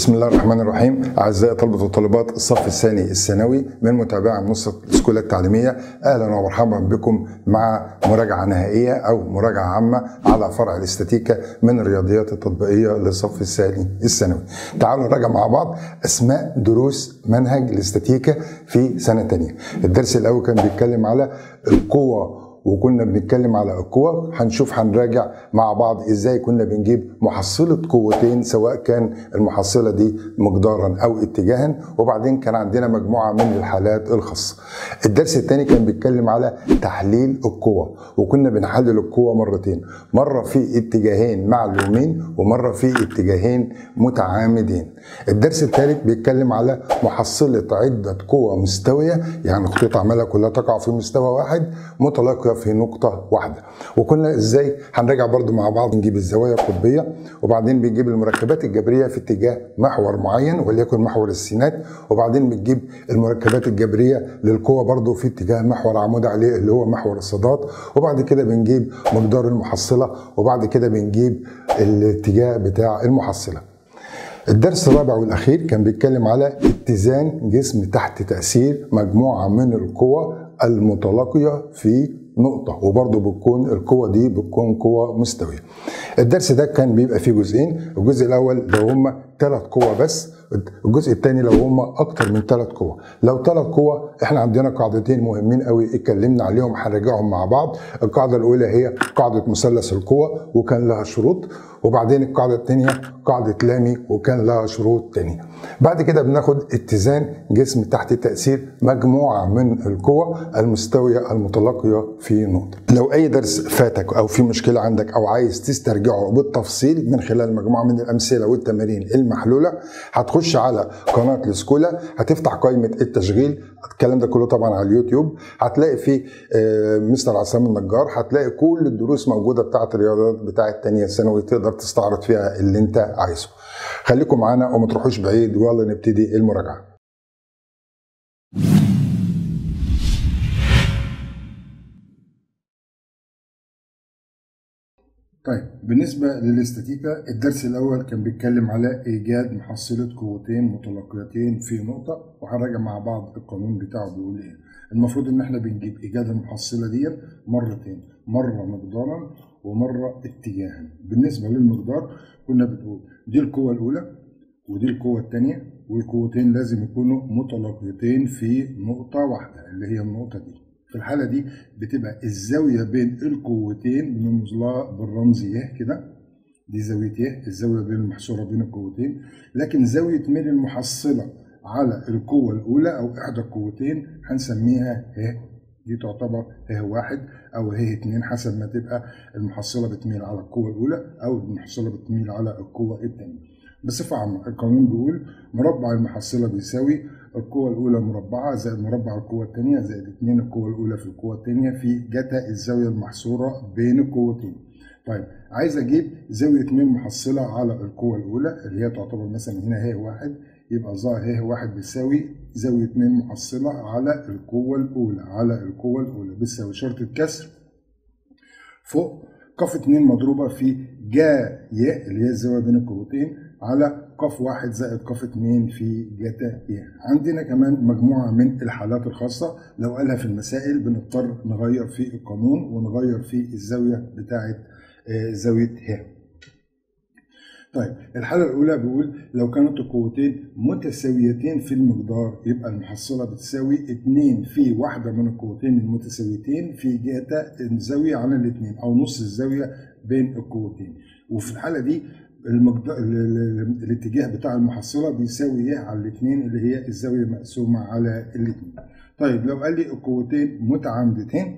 بسم الله الرحمن الرحيم اعزائي طلبه وطالبات الصف الثاني الثانوي من متابعي منصه الاسكولا التعليميه اهلا ومرحبا بكم مع مراجعه نهائيه او مراجعه عامه على فرع الاستاتيكا من الرياضيات التطبيقيه للصف الثاني الثانوي. تعالوا نراجع مع بعض اسماء دروس منهج الاستاتيكا في سنه ثانيه. الدرس الاول كان بيتكلم على القوه وكنا بنتكلم على القوة هنشوف هنراجع مع بعض ازاي كنا بنجيب محصلة قوتين سواء كان المحصلة دي مقدارا او اتجاها وبعدين كان عندنا مجموعة من الحالات الخاصة الدرس الثاني كان بيتكلم على تحليل القوة وكنا بنحلل القوة مرتين مرة في اتجاهين معلومين ومرة في اتجاهين متعامدين الدرس الثالث بيتكلم على محصلة عدة قوى مستوية يعني خطوط عمالة كلها تقع في مستوى واحد متلاقية في نقطة واحدة وكنا ازاي هنراجع برضو مع بعض نجيب الزوايا القطبية وبعدين بنجيب المركبات الجبرية في اتجاه محور معين وليكن محور السينات وبعدين بنجيب المركبات الجبرية للقوة برضو في اتجاه محور عمود عليه اللي هو محور الصادات وبعد كده بنجيب مقدار المحصلة وبعد كده بنجيب الاتجاه بتاع المحصلة الدرس الرابع والاخير كان بيتكلم على اتزان جسم تحت تاثير مجموعه من القوى المتلاقيه في نقطة وبرضه بتكون القوة دي بتكون قوة مستوية. الدرس ده كان بيبقى فيه جزئين، الجزء الأول لو هما ثلاث قوى بس، الجزء الثاني لو هما أكتر من ثلاث قوى. لو ثلاث قوى احنا عندنا قاعدتين مهمين قوي اتكلمنا عليهم هنراجعهم مع بعض، القاعدة الأولى هي قاعدة مثلث القوى وكان لها شروط، وبعدين القاعدة الثانية قاعدة لامي وكان لها شروط تانية. بعد كده بناخد اتزان جسم تحت تأثير مجموعة من القوى المستوية المتلاقية في نقطة. لو أي درس فاتك أو في مشكلة عندك أو عايز تسترجعه بالتفصيل من خلال مجموعة من الأمثلة والتمارين المحلولة هتخش على قناة السكولا هتفتح قائمة التشغيل الكلام ده كله طبعا على اليوتيوب هتلاقي فيه مستر عصام النجار هتلاقي كل الدروس موجودة بتاعت الرياضات بتاعت تانية ثانوي تقدر تستعرض فيها اللي انت عايزه خليكم معانا وما تروحوش بعيد ويلا نبتدي المراجعه طيب بالنسبة للاستاتيكا الدرس الأول كان بيتكلم على إيجاد محصلة قوتين متلاقيتين في نقطة وهنراجع مع بعض القانون بتاعه بيقول إيه. المفروض إن إحنا بنجيب إيجاد المحصلة دي مرتين، مرة مقدارا ومرة اتجاها. بالنسبة للمقدار كنا بنقول دي القوة الأولى ودي القوة الثانية والقوتين لازم يكونوا متلاقيتين في نقطة واحدة اللي هي النقطة دي. في الحالة دي بتبقى الزاوية بين القوتين بنرمز لها بالرمز ي كده دي زاوية ي الزاوية بين المحصورة بين القوتين لكن زاوية ميل المحصلة على القوة الأولى أو إحدى القوتين هنسميها ه دي تعتبر ه واحد أو ه اتنين حسب ما تبقى المحصلة بتميل على القوة الأولى أو المحصلة بتميل على القوة الثانية. بصفة عامة القانون بيقول مربع المحصلة بيساوي القوة الأولى مربعة زائد مربع القوة الثانية زائد اتنين القوة الأولى في القوة الثانية في جتا الزاوية المحصورة بين القوتين. طيب عايز أجيب زاوية ميل محصلة على القوة الأولى اللي هي تعتبر مثلا هنا ه واحد يبقى ظا ه واحد بيساوي زاوية ميل محصلة على القوة الأولى على القوة الأولى بتساوي شرطة كسر فوق قاف اتنين مضروبة في جا ي اللي هي الزاوية بين القوتين على قاف واحد زائد قاف اتنين في جتا ي عندنا كمان مجموعة من الحالات الخاصة لو قالها في المسائل بنضطر نغير في القانون ونغير في الزاوية بتاعة زاوية ه طيب الحالة الأولى بيقول لو كانت القوتين متساويتين في المقدار يبقى المحصلة بتساوي 2 في واحدة من القوتين المتساويتين في جهة الزاوية عن الاثنين أو نص الزاوية بين القوتين وفي الحالة دي المقدار الاتجاه بتاع المحصلة بيساوي ي على الاثنين اللي هي الزاوية مقسومة على الاثنين طيب لو قال لي القوتين متعامدتين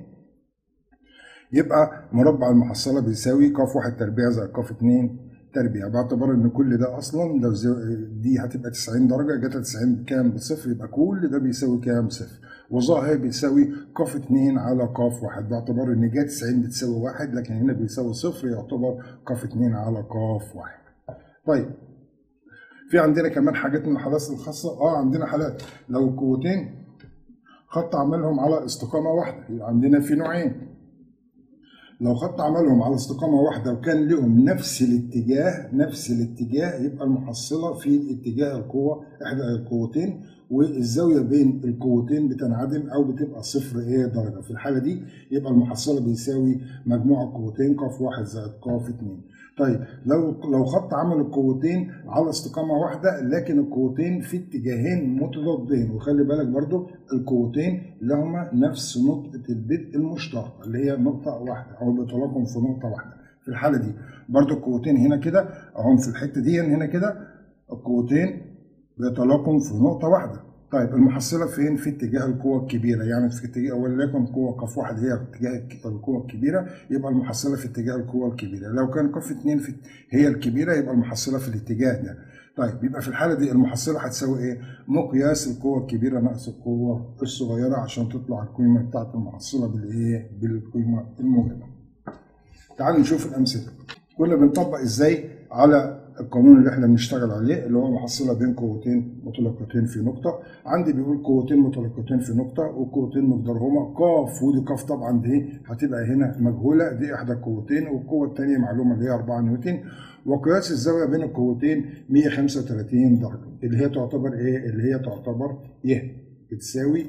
يبقى مربع المحصلة بيساوي ق واحد تربيع زائد ق اتنين تربيع باعتبار ان كل ده اصلا لو دي هتبقى 90 درجه جت 90 كام بصفر يبقى كل ده بيساوي كام صفر وظاهر بيساوي ق 2 على ق 1 باعتبار ان جت 90 بتساوي 1 لكن هنا بيساوي صفر يعتبر ق 2 على ق 1 طيب في عندنا كمان حاجات من الحالات الخاصه اه عندنا حالات لو القوتين خط عملهم على استقامه واحده يبقى عندنا في نوعين لو خط عملهم على استقامة واحدة وكان لهم نفس الاتجاه نفس الاتجاه يبقى المحصلة في اتجاه القوة إحدى القوتين والزاوية بين القوتين بتنعدم أو بتبقى صفر إيه درجة في الحالة دي يبقى المحصلة بيساوي مجموع القوتين ق واحد زائد ق اتنين طيب لو لو خط عمل القوتين على استقامة واحدة لكن القوتين في اتجاهين متضادين وخلي بالك برضو القوتين لهما نفس نقطة البدء المشترك اللي هي نقطة واحدة أو بيتلاقوا في نقطة واحدة في الحالة دي برضو القوتين هنا كده أهم في الحتة دي هنا كده القوتين بيتلاقوا في نقطة واحدة طيب المحصلة فين؟ في اتجاه القوة الكبيرة يعني في اتجاه وليكن قوة قف واحد هي اتجاه القوة الكبيرة يبقى المحصلة في اتجاه القوة الكبيرة لو كان قف اتنين في هي الكبيرة يبقى المحصلة في الاتجاه ده طيب يبقى في الحالة دي المحصلة هتساوي ايه؟ مقياس القوة الكبيرة ناقص القوة الصغيرة عشان تطلع القيمة بتاعت المحصلة بالايه؟ بالقيمة الموجبة. تعالوا نشوف الأمثلة. كنا بنطبق ازاي على القانون اللي احنا بنشتغل عليه اللي هو محصله بين قوتين متلاقتين في نقطه عندي بيقول قوتين متلاقتين في نقطه وقوتين مقدارهما ق ودي ق طبعا دي هتبقى هنا مجهوله دي احدى القوتين والقوه الثانيه معلومه اللي هي 4 نيوتن وقياس الزاويه بين القوتين 135 درجه اللي هي تعتبر ايه اللي هي تعتبر ي بتساوي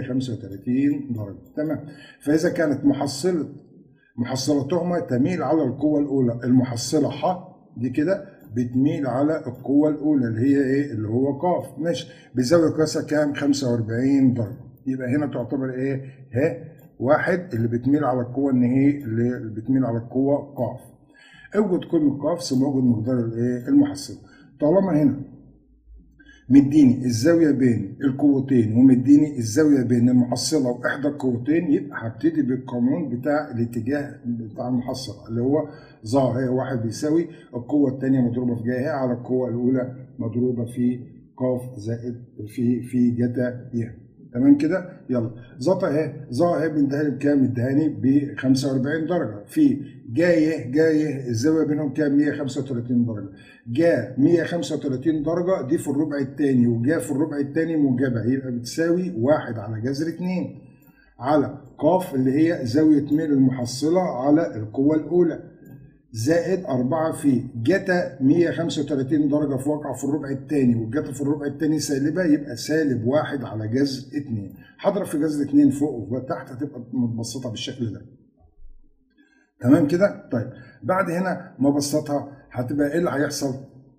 135 درجه تمام فاذا كانت محصله محصلتهما تميل على القوه الاولى المحصله ح دي كده بتميل على القوة الأولى اللي هي إيه؟ اللي هو ق ماشي بزاوية قياسها كام؟ 45 درجة يبقى هنا تعتبر إيه؟ ه واحد اللي بتميل على القوة النهائية اللي بتميل على القوة ق اوجد قيمة ق ثم اوجد مقدار الإيه؟ المحصلة طالما هنا مديني الزاوية بين القوتين ومديني الزاوية بين المحصلة وإحدى القوتين يبقى هبتدي بالقانون بتاع الاتجاه بتاع المحصلة اللي هو ظا هي واحد بيساوي القوة الثانية مضروبة في جاهها على القوة الأولى مضروبة في ق زائد في في جتا ي تمام كده يلا ظا اهي ظا اهي بينتهي لي بكام؟ ادهاني ب 45 درجة في جايه جايه الزاويه بينهم كام 135 درجه جا 135 درجه دي في الربع الثاني وجا في الربع الثاني موجبه يبقى بتساوي 1 على جذر 2 على ق اللي هي زاويه ميل المحصله على القوه الاولى زائد 4 في جتا 135 درجه في واقعه في الربع الثاني والجتا في الربع الثاني سالبه يبقى سالب 1 على جذر 2 هضرب في جذر 2 فوق وتحت هتبقى متبسطه بالشكل ده تمام كده طيب بعد هنا ما بسطها هتبقى ايه اللي هيحصل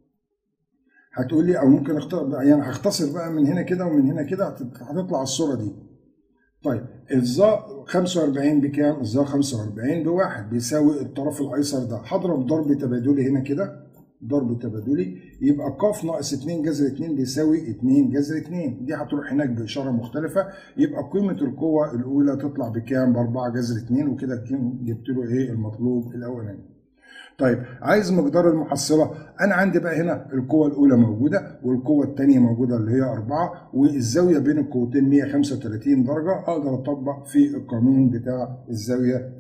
هتقول لي او ممكن اختار يعني هختصر بقى من هنا كده ومن هنا كده هتطلع الصوره دي طيب الظا 45 بكام الظا 45 بواحد بيساوي الطرف الايسر ده هضرب ضرب تبادلي هنا كده ضرب تبادلي يبقى ق ناقص 2 جذر 2 بيساوي 2 جذر 2 دي هتروح هناك باشاره مختلفه يبقى قيمه القوه الاولى تطلع بكام ب 4 جذر 2 وكده جبت له ايه المطلوب الاولاني طيب عايز مقدار المحصله انا عندي بقى هنا القوه الاولى موجوده والقوه الثانيه موجوده اللي هي 4 والزاويه بين القوتين 135 درجه اقدر اطبق في القانون بتاع الزاويه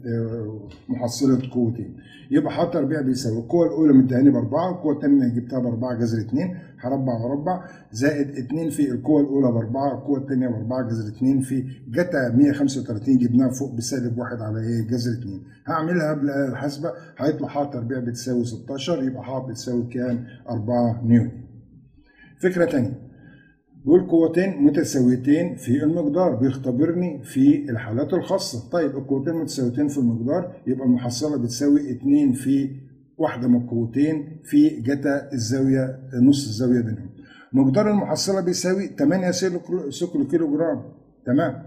محصله قوتين يبقى ح تربيع بيساوي القوه الاولى مديهاني باربعه القوه الثانيه جبتها باربعه جذر 2 هربع واربع زائد 2 في القوه الاولى باربعه القوه الثانيه باربعه جذر 2 في جتا 135 جبناها فوق بسالب 1 على ايه جذر 2 هعملها بالاله الحاسبه هيطلع ح تربيع بتساوي 16 يبقى ح بتساوي كام 4 نيوتن فكره ثانيه دول قوتين متساويتين في المقدار بيختبرني في الحالات الخاصة طيب القوتين متساويتين في المقدار يبقى المحصلة بتساوي 2 في واحدة من القوتين في جتا الزاوية نص الزاوية بينهم مقدار المحصلة بيساوي 8 سكل كيلو جرام تمام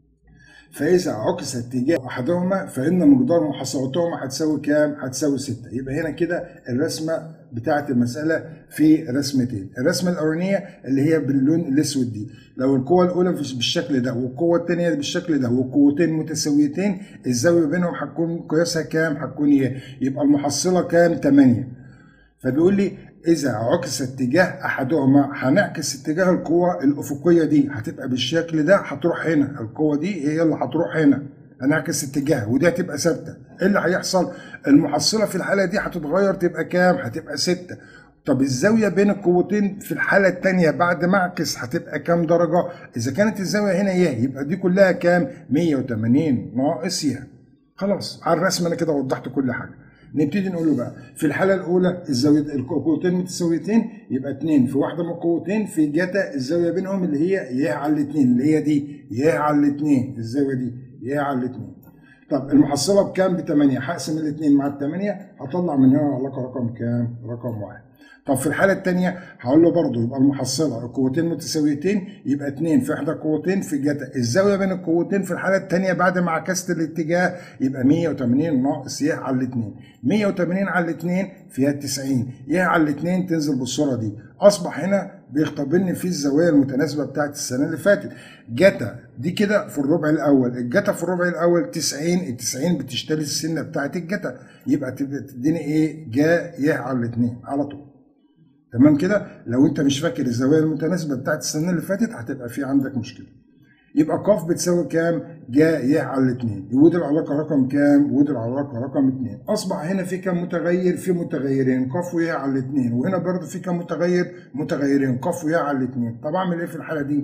فإذا عكس اتجاه أحدهما فإن مقدار محصلتهما هتساوي كام؟ هتساوي 6 يبقى هنا كده الرسمة بتاعة المسألة في رسمتين الرسمة الأولانية اللي هي باللون الأسود دي لو القوة الأولى بالشكل ده والقوة الثانية بالشكل ده والقوتين متساويتين الزاوية بينهم هتكون قياسها كام؟ هتكون إيه؟ يبقى المحصلة كام؟ 8 فبيقول لي إذا عكس اتجاه أحدهما هنعكس اتجاه القوة الأفقية دي هتبقى بالشكل ده هتروح هنا القوة دي هي اللي هتروح هنا هنعكس اتجاه ودي هتبقى ثابتة إيه اللي هيحصل؟ المحصلة في الحالة دي هتتغير تبقى كام؟ هتبقى 6 طب الزاوية بين القوتين في الحالة التانية بعد ما اعكس هتبقى كام درجة؟ إذا كانت الزاوية هنا ي يبقى دي كلها كام؟ 180 ناقص ي خلاص على الرسم انا كده وضحت كل حاجه نبتدي نقول له بقى في الحاله الاولى الزاويه القوتين متساويتين يبقى اتنين في واحده من القوتين في جتا الزاويه بينهم اللي هي ي على الاتنين اللي هي دي ي على الاتنين الزاويه دي ي على الاتنين طب المحصله بكام ب 8 هقسم الاثنين مع ال 8 هطلع من هنا علاقه رقم كام رقم واحد طب في الحاله الثانيه هقول له برضه يبقى المحصله القوتين متساويتين يبقى اثنين في احدى القوتين في جتا الزاويه بين القوتين في الحاله الثانيه بعد ما عكست الاتجاه يبقى 180 ناقص ي على الاثنين 180 على الاثنين فيها 90 ي على الاثنين تنزل بالصوره دي اصبح هنا بيختبرني في الزوايا المتناسبه بتاعت السنه اللي فاتت جتا دي كده في الربع الاول الجتا في الربع الاول 90 ال 90 بتشتري السنه بتاعت الجتا يبقى تديني ايه جا ي على الاثنين على طول تمام كده لو انت مش فاكر الزوايا المتناسبه بتاعت السنه اللي فاتت هتبقى في عندك مشكله يبقى ق بتساوي كام؟ جا ي على الاثنين ودي العلاقه رقم كام؟ ودي العلاقه رقم اثنين اصبح هنا في كام متغير؟ في متغيرين ق وي على الاثنين وهنا برضه في كام متغير؟ متغيرين ق وي على الاثنين طب اعمل ايه في الحاله دي؟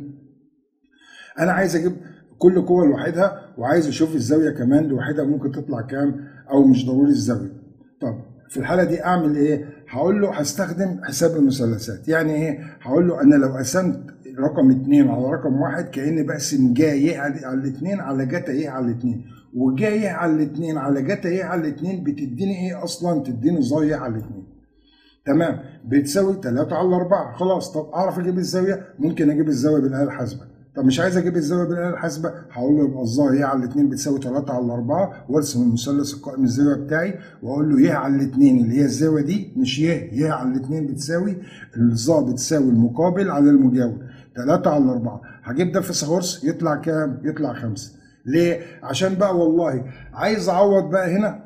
انا عايز اجيب كل قوه لوحدها وعايز اشوف الزاويه كمان لوحدها ممكن تطلع كام او مش ضروري الزاويه طب في الحاله دي اعمل ايه هقول له هستخدم حساب المثلثات يعني ايه هقول له انا لو قسمت رقم اتنين على رقم واحد كاني بقسم جا ي على الاتنين على جتا ي على الاتنين وجا ي على الاتنين على جتا ي على الاتنين بتديني ايه اصلا تديني ظا على الاتنين تمام بتساوي 3 على 4 خلاص طب اعرف اجيب الزاويه ممكن اجيب الزاويه بالاله الحاسبه طب مش عايز اجيب الزاويه بالاله الحاسبه هقول له يبقى الظاهر ي على الاثنين بتساوي 3 على 4 وارسم المثلث القائم الزاويه بتاعي واقول له ي على الاثنين اللي هي الزاويه دي مش ي ي على الاثنين بتساوي الظا بتساوي المقابل على المجاور 3 على 4 هجيب ده في سهورس يطلع كام؟ يطلع 5 ليه؟ عشان بقى والله عايز اعوض بقى هنا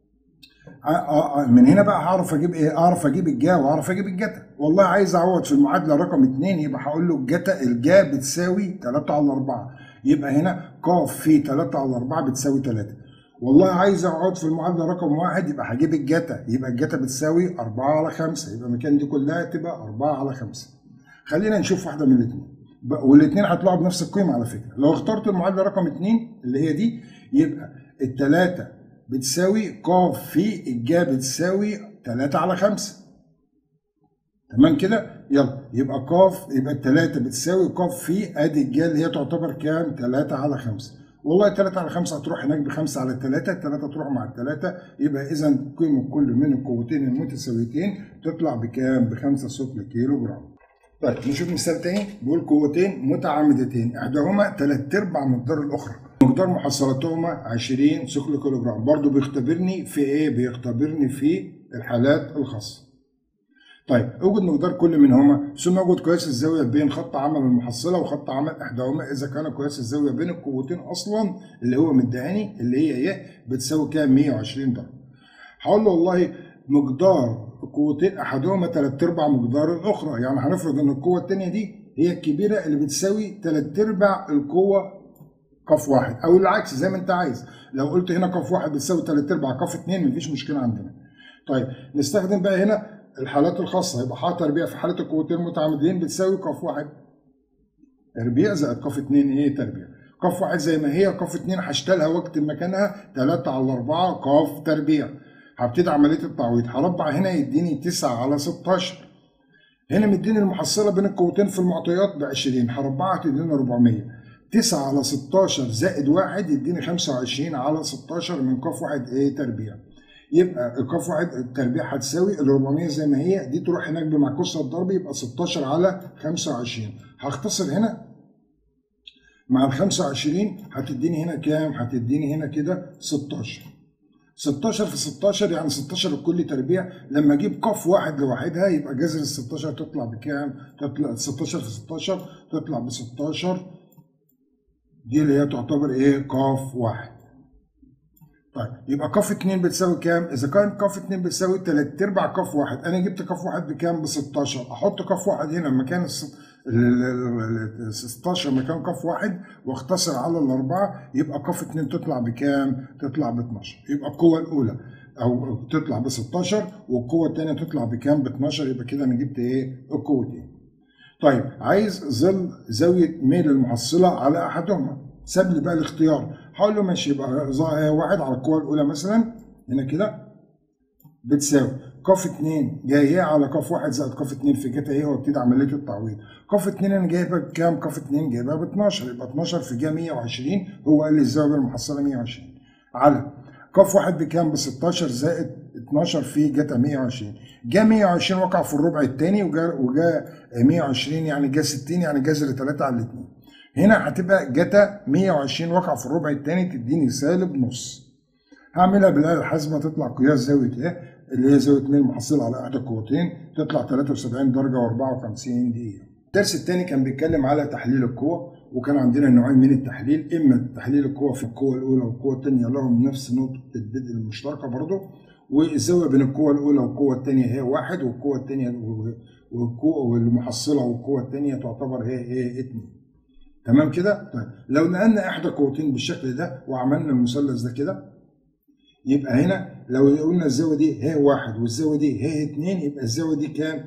من هنا بقى هعرف اجيب ايه؟ اعرف اجيب الجا واعرف اجيب الجتا، والله عايز اعوض في المعادله رقم 2 يبقى هقول له الجتا الجا بتساوي 3 على 4 يبقى هنا ق في 3 على 4 بتساوي 3 والله عايز اعوض في المعادله رقم 1 يبقى هجيب الجتا يبقى الجتا بتساوي 4 على 5 يبقى المكان دي كلها تبقى 4 على 5 خلينا نشوف واحده من الاثنين والاثنين هيطلعوا بنفس القيمه على فكره لو اخترت المعادله رقم 2 اللي هي دي يبقى الثلاثه بتساوي ق في الجا بتساوي 3 على 5 تمام كده يلا يبقى ق يبقى الثلاثه بتساوي ق في ادي الجا اللي هي تعتبر كام 3 على 5 والله 3 على 5 هتروح هناك ب 5 على 3 3 تروح مع الثلاثه يبقى اذا قيمه كل من القوتين المتساويتين تطلع بكام ب 5 ثقل كيلو جرام طيب نشوف مثال تاني بيقول قوتين متعامدتين احداهما ثلاث ارباع مقدار الاخرى مقدار محصلتهما 20 ثقل كيلو جرام برضه بيختبرني في ايه بيختبرني في الحالات الخاصه طيب اوجد مقدار كل منهما ثم اوجد قياس الزاويه بين خط عمل المحصله وخط عمل احداهما اذا كان قياس الزاويه بين القوتين اصلا اللي هو مدهاني اللي هي ايه بتساوي كام 120 درجه هقول له والله مقدار قوتين احدهما ثلاث ارباع مقدار الاخرى يعني هنفرض ان القوه الثانيه دي هي الكبيره اللي بتساوي ثلاث ارباع القوه قف واحد او العكس زي ما انت عايز لو قلت هنا قف واحد بتساوي ثلاث ارباع قف اثنين مفيش مشكله عندنا طيب نستخدم بقى هنا الحالات الخاصه يبقى حاطط تربيع في حاله القوتين المتعامدين بتساوي قف واحد تربيع زائد قف اثنين ايه تربيع قف واحد زي ما هي قف اثنين هشتغلها واكتب مكانها 3 على 4 قف تربيع هبتدي عمليه التعويض هربع هنا يديني 9 على 16 هنا مديني المحصله بين القوتين في المعطيات ب 20 هربعها تديني 400 9 على 16 زائد 1 يديني 25 على 16 من قاف واحد ايه تربيع يبقى القاف واحد التربيع هتساوي ال 400 زي ما هي دي تروح هناك بمعكوسها الضرب يبقى 16 على 25 هختصر هنا مع ال 25 هتديني هنا كام؟ هتديني هنا كده 16 16 في 16 يعني 16 الكل تربيع لما اجيب قاف واحد لوحدها يبقى جذر ال 16 تطلع بكام؟ تطلع 16 في 16 تطلع ب 16 دي اللي هي تعتبر ايه؟ قاف واحد. طيب يبقى قاف 2 بتساوي كام؟ إذا كان قاف 2 بتساوي 3 أرباع قاف واحد، أنا جبت قاف واحد بكام؟ ب 16 أحط قاف واحد هنا مكان ال 16 مكان قاف واحد واختصر على الأربعة يبقى قاف 2 تطلع بكام؟ تطلع ب 12 يبقى القوة الأولى أو تطلع ب 16 والقوة الثانية تطلع بكام؟ ب 12 يبقى كده أنا جبت إيه؟ القوتين. طيب عايز ظل زاوية ميل المحصلة على أحدهما ساب لي بقى الاختيار هقول له ماشي يبقى ظا- واحد على القوه الاولى مثلا هنا كده بتساوي قاف 2 جايه على قاف 1 زائد قاف 2 في جتا ايه وابتدي عمليه التعويض قاف 2 انا جايبها بكام قاف 2 جايبها ب 12 يبقى 12 في جا 120 هو قال لي الزاويه المحصله 120 على قاف 1 بكام ب 16 زائد 12 في جتا 120 جا 120 وقع في الربع الثاني وجا وجا 120 يعني جا 60 يعني جذر 3 على 2 هنا هتبقى جتا 120 وقع في الربع الثاني تديني سالب نص هعملها بالآلة الحاسبة تطلع قياس زاوية ايه اللي هي زاوية ميل محصلة على إحدى القوتين تطلع 73 درجة و54 دقيقة. الدرس الثاني كان بيتكلم على تحليل القوة وكان عندنا نوعين من التحليل إما تحليل القوة في القوة الأولى والقوة الثانية لهم نفس نقطة البدء المشتركة برضه والزاوية بين القوة الأولى والقوة الثانية هي واحد والقوة الثانية والقوة والمحصلة والقوة الثانية تعتبر هي ايه اتنين. تمام كده؟ طيب لو نقلنا إحدى قوتين بالشكل ده وعملنا المثلث ده كده يبقى هنا لو قلنا الزاويه دي هي واحد والزاويه دي هي اتنين يبقى الزاويه دي كام؟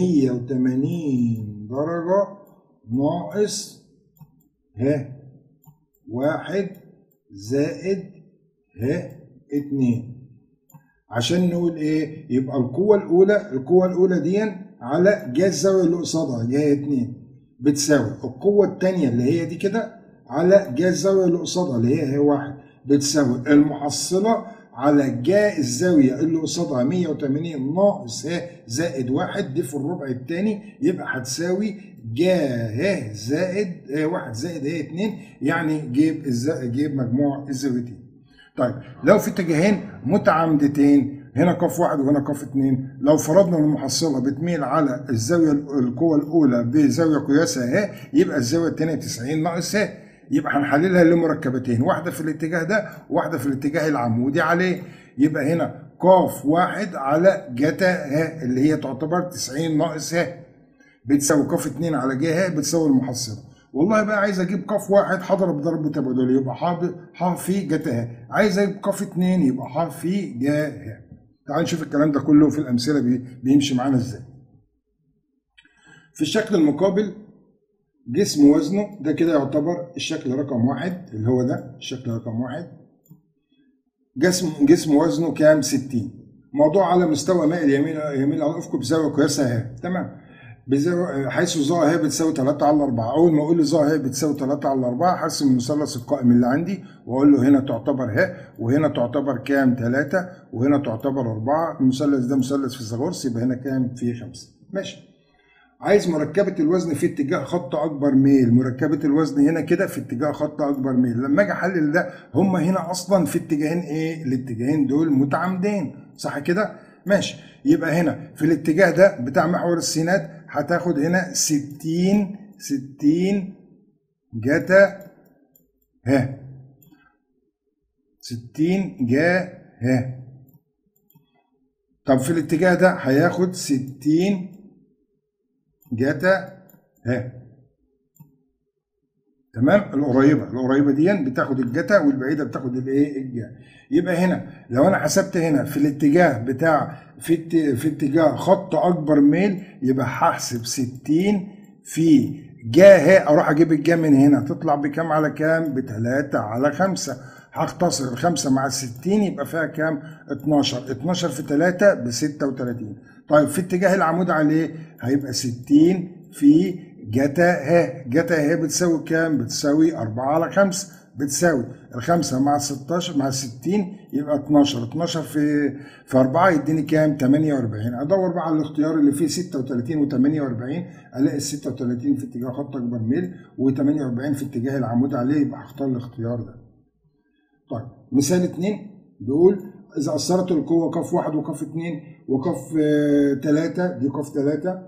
180 درجه ناقص ه واحد زائد ه اتنين عشان نقول ايه؟ يبقى القوة الأولى القوة الأولى دي على جا الزاوية اللي قصادها جا اتنين بتساوي القوة التانية اللي هي دي كده على جا الزاوية اللي قصادها اللي هي هي واحد بتساوي المحصلة على جا الزاوية اللي قصادها 180 ناقص ه زائد واحد دي في الربع الثاني يبقى هتساوي جا ه زائد ه واحد زائد ه اتنين يعني جيب الز... جيب مجموع الزاويتين. طيب لو في اتجاهين متعامدتين هنا قاف واحد وهنا قاف اتنين لو فرضنا ان المحصله بتميل على الزاويه القوه الاولى بزاويه قياسها ه يبقى الزاويه الثانيه 90 ناقص ه يبقى هنحللها لمركبتين واحده في الاتجاه ده وواحده في الاتجاه العمودي عليه يبقى هنا قاف واحد على جتا ه اللي هي تعتبر 90 ناقص ه بتساوي قاف 2 على ج ه بتساوي المحصله والله بقى عايز اجيب قاف واحد هضرب ضرب تبادلي يبقى ح ح في جتا ه عايز اجيب قاف 2 يبقى ح في ج ه تعال نشوف الكلام ده كله في الامثله بي بيمشي معانا ازاي في الشكل المقابل جسم وزنه ده كده يعتبر الشكل رقم واحد اللي هو ده الشكل رقم واحد جسم جسم وزنه كام 60 موضوع على مستوى مائل يمين يمين على الافق بزاويه قياسها ه تمام بزاوية حيث ظا ه بتساوي 3 على 4 اول ما اقول له ظا ه بتساوي 3 على 4 هرسم المثلث القائم اللي عندي واقول له هنا تعتبر ه وهنا تعتبر كام 3 وهنا تعتبر 4 المثلث ده مثلث فيثاغورس يبقى هنا كام فيه 5 ماشي عايز مركبة الوزن في اتجاه خط أكبر ميل، مركبة الوزن هنا كده في اتجاه خط أكبر ميل، لما أجي أحلل ده هما هنا أصلا في اتجاهين إيه؟ الاتجاهين دول متعامدين، صح كده؟ ماشي، يبقى هنا في الاتجاه ده بتاع محور السينات هتاخد هنا 60 60 جتا ه 60 جا ه طب في الاتجاه ده هياخد 60 جتا ه تمام القريبه القريبه دي بتاخد الجتا والبعيده بتاخد الايه الجا يبقى هنا لو انا حسبت هنا في الاتجاه بتاع في في اتجاه خط اكبر ميل يبقى هحسب 60 في جا ه اروح اجيب الجا من هنا تطلع بكام على كام؟ ب 3 على 5 هختصر الخمسة مع الستين يبقى فيها كام؟ 12 12 في 3 ب 36 طيب في اتجاه العمود عليه هيبقى 60 في جتا ه جتا ه بتساوي كام؟ بتساوي 4 على 5 بتساوي الخمسة مع 16 مع 60 يبقى 12 12 في في 4 يديني كام؟ 48 ادور بقى على الاختيار اللي فيه 36 و48 الاقي ال 36 في اتجاه خط اكبر ميل و48 في اتجاه العمود عليه يبقى هختار الاختيار ده. طيب مثال 2 بيقول اذا اثرت القوه كف واحد وكف اثنين وكف ثلاثه دي كف ثلاثه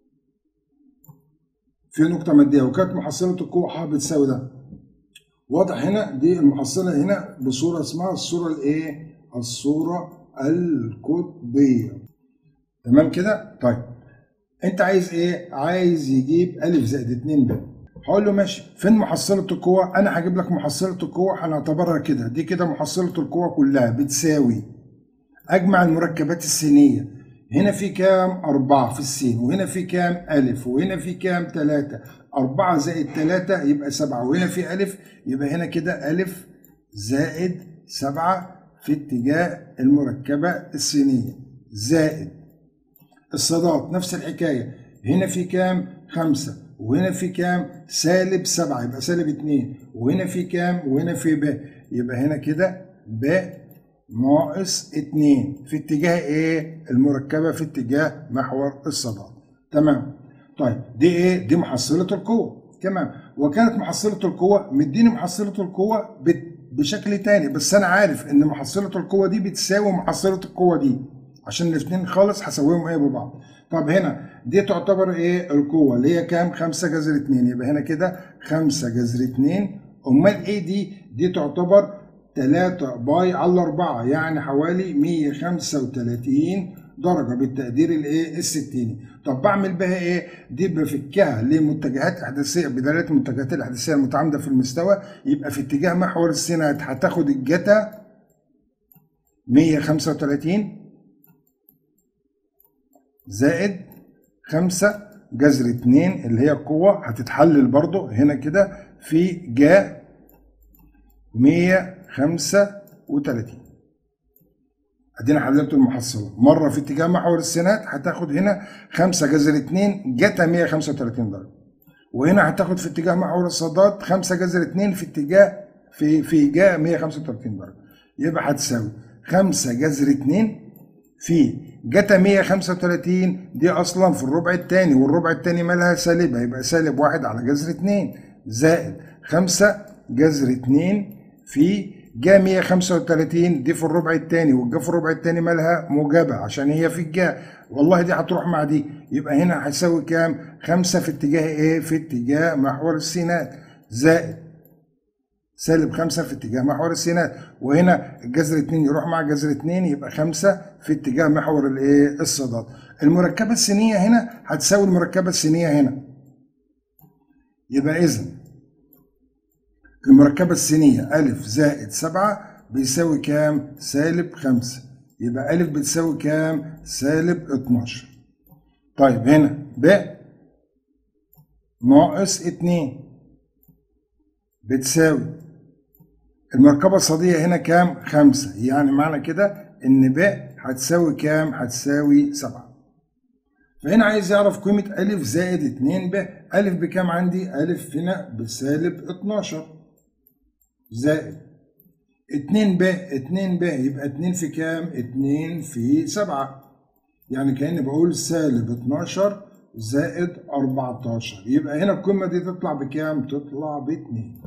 في نقطه ماديه وكانت محصله القوه ح بتساوي ده واضح هنا دي المحصله هنا بصوره اسمها الصوره الايه؟ الصوره القطبيه تمام كده؟ طيب انت عايز ايه؟ عايز يجيب الف زائد 2 ب هقول له ماشي فين محصلة القوة؟ أنا هجيب لك محصلة القوة هنعتبرها كده دي كده محصلة القوة كلها بتساوي أجمع المركبات السينية هنا في كام؟ أربعة في السين وهنا في كام؟ ألف وهنا في كام؟ تلاتة أربعة زائد تلاتة يبقى سبعة وهنا في ألف يبقى هنا كده ألف زائد سبعة في اتجاه المركبة السينية زائد الصادات نفس الحكاية هنا في كام خمسة وهنا في كام سالب سبعة يبقى سالب اتنين وهنا في كام وهنا في ب يبقى هنا كده ب ناقص اتنين في اتجاه ايه المركبة في اتجاه محور الصادات تمام طيب دي ايه دي محصلة القوة تمام وكانت محصلة القوة مديني محصلة القوة بشكل تاني بس انا عارف ان محصلة القوة دي بتساوي محصلة القوة دي عشان الاثنين خالص هسويهم ايه ببعض طب هنا دي تعتبر ايه القوة اللي هي كام 5 جذر 2 يبقى هنا كده 5 جذر 2 امال ايه دي دي تعتبر 3 باي على 4 يعني حوالي 135 درجة بالتقدير الايه الستيني طب بعمل بها ايه دي بفكها لمتجهات احداثية بدلالة المتجهات الاحداثية المتعامدة في المستوى يبقى في اتجاه محور السينات هتاخد الجتا 135 زائد خمسة جذر اتنين اللي هي القوة هتتحلل برضو هنا كده في جا مية خمسة وتلاتين ادينا حللت المحصلة مرة في اتجاه محور السينات هتاخد هنا خمسة جذر اتنين جتا مية خمسة وتلاتين درجة وهنا هتاخد في اتجاه محور الصادات خمسة جذر اتنين في اتجاه في في جا مية خمسة وتلاتين درجة يبقى هتساوي خمسة جذر اتنين في جتا 135 دي اصلا في الربع الثاني والربع الثاني مالها سالبه يبقى سالب واحد على جذر 2 زائد 5 جذر 2 في جا 135 دي في الربع الثاني والجا في الربع الثاني مالها موجبه عشان هي في الجا والله دي هتروح مع دي يبقى هنا هيساوي كام؟ 5 في اتجاه ايه؟ في اتجاه محور السينات زائد سالب 5 في اتجاه محور السينات وهنا الجذر 2 يروح مع جذر 2 يبقى 5 في اتجاه محور الايه الصادات المركبه السينيه هنا هتساوي المركبه السينيه هنا يبقى اذا المركبه السينيه ا زائد 7 بيساوي كام سالب 5 يبقى ا بتساوي كام سالب 12 طيب هنا ب ناقص 2 بتساوي المركبة الصادية هنا كام؟ خمسة يعني معنى كده إن ب هتساوي كام؟ هتساوي سبعة فهنا عايز يعرف قيمة أ زائد 2 ب أ بكام عندي؟ أ هنا بسالب 12 زائد 2 ب 2 ب يبقى 2 في كام؟ 2 في 7 يعني كأني بقول سالب 12 زائد 14 يبقى هنا القيمة دي تطلع بكام؟ تطلع ب 2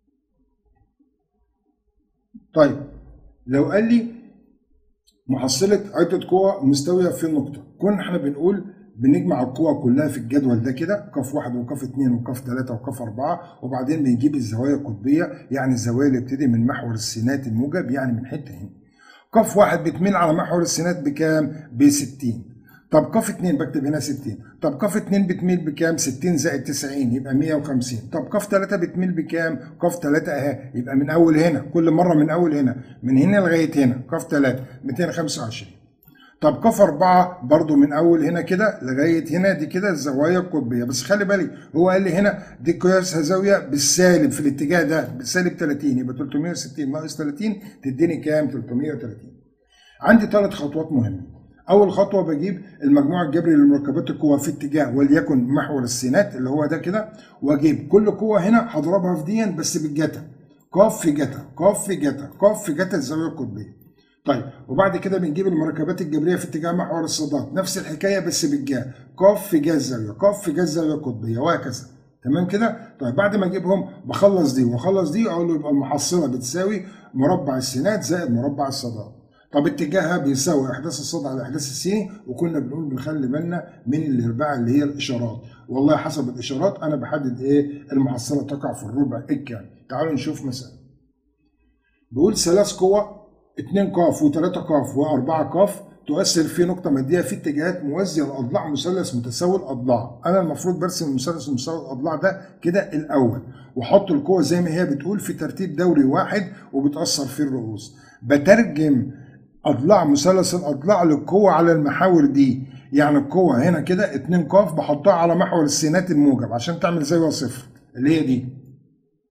طيب لو قال لي محصلة عدة قوى مستوية في نقطة كنا احنا بنقول بنجمع القوى كلها في الجدول ده كده كف واحد وكف اتنين وكف تلاتة وكف أربعة وبعدين بنجيب الزوايا القطبية يعني الزوايا اللي بتبتدي من محور السينات الموجب يعني من حتة هنا كف واحد بتميل على محور السينات بكام؟ ب 60 طب قاف 2 بكتب هنا 60 طب قاف 2 بتميل بكام 60 زائد 90 يبقى 150 طب قاف 3 بتميل بكام قاف 3 اهي يبقى من اول هنا كل مره من اول هنا من هنا لغايه هنا قاف 3 225 طب قاف 4 برضو من اول هنا كده لغايه هنا دي كده الزوايا القطبيه بس خلي بالك هو قال لي هنا دي قياسها زاويه بالسالب في الاتجاه ده بالسالب 30 يبقى 360 ناقص 30 تديني كام 330 عندي ثلاث خطوات مهمه اول خطوه بجيب المجموع الجبري لمركبات القوى في اتجاه وليكن محور السينات اللي هو ده كده واجيب كل قوه هنا هضربها في دي بس بالجتا قاف في جتا قاف في جتا قاف في جتا الزاويه القطبيه طيب وبعد كده بنجيب المركبات الجبريه في اتجاه محور الصادات نفس الحكايه بس بالجا قاف في جا الزاويه قاف في جا الزاويه القطبيه وهكذا تمام كده طيب بعد ما اجيبهم بخلص دي واخلص دي اقول له يبقى المحصله بتساوي مربع السينات زائد مربع الصادات طب اتجاهها بيساوي احداث الصاد على احداث السيني وكنا بنقول بنخلي بالنا من الارباع اللي هي الاشارات والله حسب الاشارات انا بحدد ايه المحصله تقع في الربع الكام تعالوا نشوف مثلا بيقول ثلاث قوى 2 قاف و3 قاف و4 قاف تؤثر في نقطة مادية في اتجاهات موازية لأضلاع مثلث متساوي الأضلاع، أنا المفروض برسم المثلث متساوي الأضلاع ده كده الأول، وأحط القوة زي ما هي بتقول في ترتيب دوري واحد وبتأثر في الرؤوس. بترجم اضلاع مثلث الاضلاع للقوه على المحاور دي يعني القوه هنا كده 2 ق بحطها على محور السينات الموجب عشان تعمل زاويه صفر اللي هي دي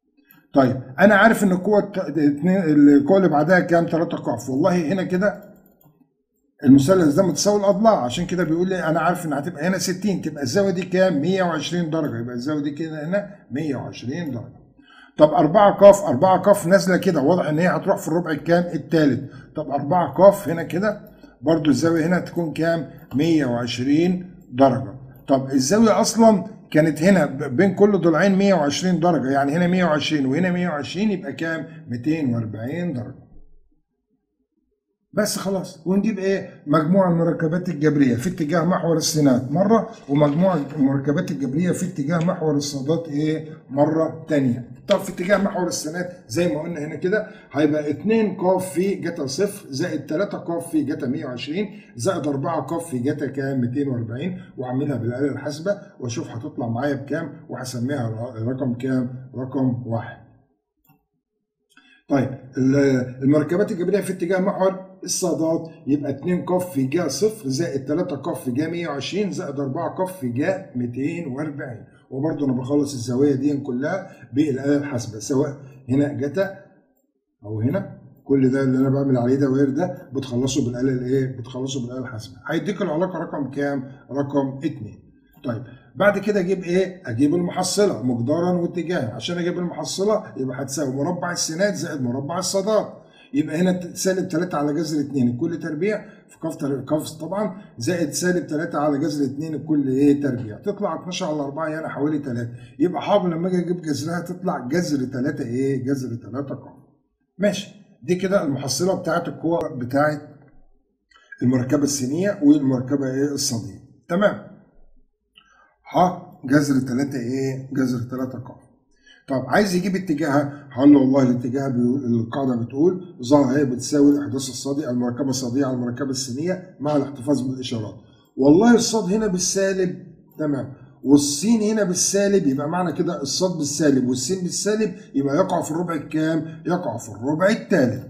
طيب انا عارف ان القوه الت- اتنين- القوه اللي بعدها كام 3 قاف والله هنا كده المثلث ده متساوي الاضلاع عشان كده بيقول لي انا عارف ان هتبقى هنا 60 تبقى الزاويه دي كام 120 درجه يبقى الزاويه دي كده هنا 120 درجه طب 4 قاف 4 قاف نازله كده واضح ان هي هتروح في الربع الكام الثالث طب 4 قاف هنا كده برضو الزاويه هنا تكون كام 120 درجه طب الزاويه اصلا كانت هنا ب- بين كل ضلعين 120 درجه يعني هنا 120 وهنا 120 يبقى كام 240 درجه بس خلاص ونجيب ايه مجموع المركبات الجبريه في اتجاه محور السينات مره ومجموع المركبات الجبريه في اتجاه محور الصادات ايه مره تانية طب في اتجاه محور السينات زي ما قلنا هنا كده هيبقى 2 قاف في جتا صفر زائد 3 قاف في جتا 120 زائد 4 قاف في جتا كام 240 واعملها بالاله الحاسبه واشوف هتطلع معايا بكام وهسميها رقم كام رقم واحد طيب ال- المركبات الجبريه في اتجاه محور الصادات يبقى 2 قاف في جا صفر زائد 3 قاف في جا 120 زائد 4 قاف في جا 240 وبرضه انا بخلص الزوايا دي كلها بالاله الحاسبه سواء هنا جتا او هنا كل ده اللي انا بعمل عليه دوائر ده بتخلصه بالاله الايه؟ بتخلصه بالاله الحاسبه هيديك العلاقه رقم كام؟ رقم 2 طيب بعد كده اجيب ايه؟ اجيب المحصله مقدارا واتجاها عشان اجيب المحصله يبقى هتساوي مربع السينات زائد مربع الصادات يبقى هنا سالب 3 على جذر 2 الكل تربيع في قاف تر- قاف طبعا زائد سالب 3 على جذر 2 الكل ايه تربيع تطلع 12 على 4 يعني حوالي 3 يبقى حاول لما اجي اجيب جذرها تطلع جذر 3 ايه؟ جذر 3 قاف ماشي دي كده المحصله بتاعت القوه بتاعت المركبه السينيه والمركبه ايه الصاديه تمام ح جذر 3 ايه جذر 3 قاف طب عايز يجيب اتجاهها هقول له والله الاتجاه بيقول القاعده بتقول ظاهره هي بتساوي الاحداث الصادي المركبه الصاديه على المركبه السينيه مع الاحتفاظ بالاشارات والله الصاد هنا بالسالب تمام والسين هنا بالسالب يبقى معنى كده الصاد بالسالب والسين بالسالب يبقى يقع في الربع الكام يقع في الربع الثالث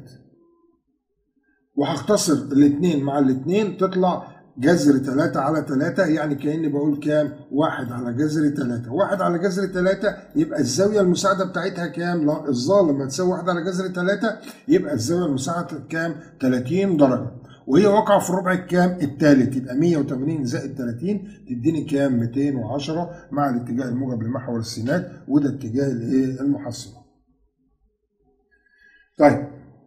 وهختصر الاثنين مع الاثنين تطلع جذر 3 على 3 يعني كاني بقول كام؟ واحد على جذر 3 واحد على جذر 3 يبقى الزاويه المساعده بتاعتها كام؟ لا الظا لما تساوي واحد على جذر 3 يبقى الزاويه المساعده كام؟ 30 درجه وهي واقعه في الربع الكام؟ الثالث يبقى 180 زائد 30 تديني كام؟ 210 مع الاتجاه الموجب لمحور السينات وده اتجاه الايه؟ المحصله. طيب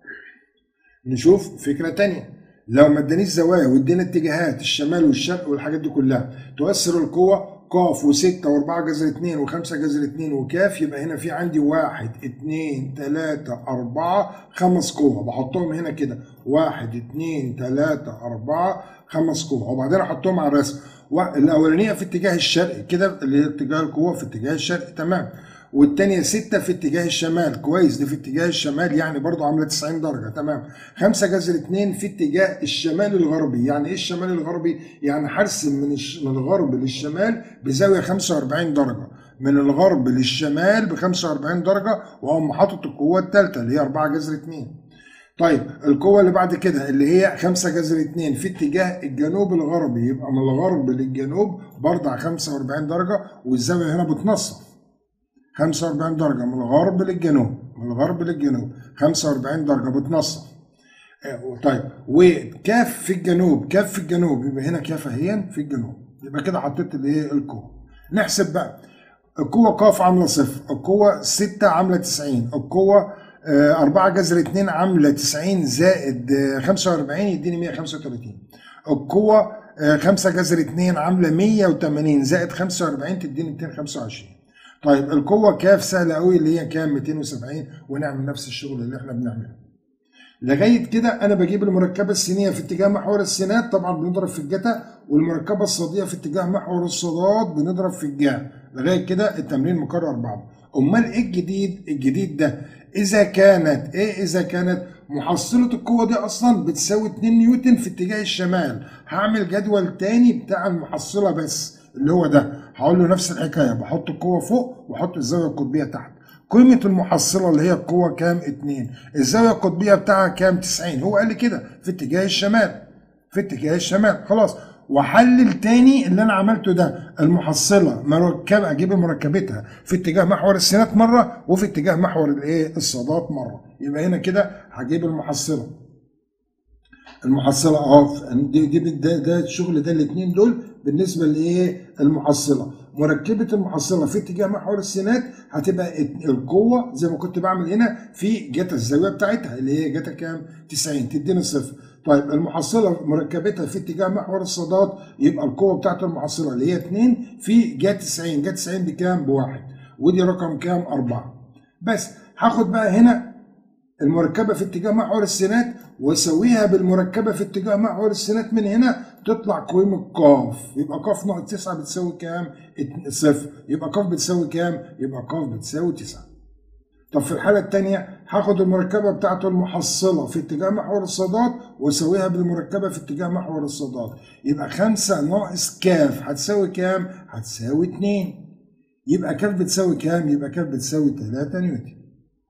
نشوف فكره تانية لو ما ادانيش زوايا وادينا اتجاهات الشمال والشرق والحاجات دي كلها تؤثر القوة قاف وستة وأربعة جذر اتنين وخمسة جذر اتنين وكاف يبقى هنا في عندي واحد اتنين تلاتة أربعة خمس قوة بحطهم هنا كده واحد اتنين تلاتة أربعة خمس قوة وبعدين أحطهم على الرسم الأولانية في اتجاه الشرق كده اللي هي اتجاه القوة في اتجاه الشرق تمام والتانية ستة في اتجاه الشمال كويس دي في اتجاه الشمال يعني برضو عاملة 90 درجة تمام خمسة جذر اتنين في اتجاه الشمال الغربي يعني ايه الشمال الغربي يعني هرسم من, الش... من الغرب للشمال بزاوية 45 درجة من الغرب للشمال ب 45 درجة وأقوم حاطط القوة التالتة اللي هي 4 جذر اتنين طيب القوة اللي بعد كده اللي هي 5 جذر 2 في اتجاه الجنوب الغربي يبقى من الغرب للجنوب برضه على 45 درجة والزاوية هنا بتنصف 45 درجة من الغرب للجنوب من الغرب للجنوب 45 درجة بتنصف طيب وكاف في الجنوب كاف في الجنوب يبقى هنا كاف اهي في الجنوب يبقى كده حطيت الايه القوة نحسب بقى القوة قاف عاملة صفر القوة 6 عاملة 90 القوة 4 جذر 2 عاملة 90 زائد 45 يديني 135 القوة 5 جذر 2 عاملة 180 زائد 45 تديني 225 طيب القوة كاف سهلة قوي اللي هي كام 270 ونعمل نفس الشغل اللي احنا بنعمله لغاية كده أنا بجيب المركبة السينية في اتجاه محور السينات طبعا بنضرب في الجتا والمركبة الصادية في اتجاه محور الصادات بنضرب في الجا لغاية كده التمرين مكرر بعض أمال إيه الجديد؟ الجديد ده إذا كانت إيه إذا كانت محصلة القوة دي أصلا بتساوي 2 نيوتن في اتجاه الشمال هعمل جدول تاني بتاع المحصلة بس اللي هو ده هقول له نفس الحكاية بحط القوة فوق واحط الزاوية القطبية تحت قيمة المحصلة اللي هي القوة كام؟ 2 الزاوية القطبية بتاعها كام؟ 90 هو قال لي كده في اتجاه الشمال في اتجاه الشمال خلاص واحلل تاني اللي انا عملته ده المحصله مركبه اجيب مركبتها في اتجاه محور السينات مره وفي اتجاه محور الايه الصادات مره يبقى هنا كده هجيب المحصله المحصله اه دي دي ده, ده الشغل ده الاثنين دول بالنسبه لايه المحصله مركبه المحصله في اتجاه محور السينات هتبقى القوه زي ما كنت بعمل هنا في جتا الزاويه بتاعتها اللي هي جتا كام 90 تديني صفر طيب المحصله مركبتها في اتجاه محور الصادات يبقى القوه بتاعت المحصله اللي هي 2 في جا 90 جا 90 بكام بواحد ودي رقم كام 4 بس هاخد بقى هنا المركبة في اتجاه محور السينات واسويها بالمركبة في اتجاه محور السينات من هنا تطلع قيمة قاف يبقى قاف ناقص 9 بتساوي كام؟ صفر يبقى قاف بتساوي كام؟ يبقى قاف بتساوي 9 طب في الحالة الثانية هاخد المركبة بتاعته المحصلة في اتجاه محور الصادات واسويها بالمركبة في اتجاه محور الصادات يبقى 5 ناقص كاف هتساوي كام؟ هتساوي 2 يبقى كاف بتساوي كام؟ يبقى كاف بتساوي 3 نيوتن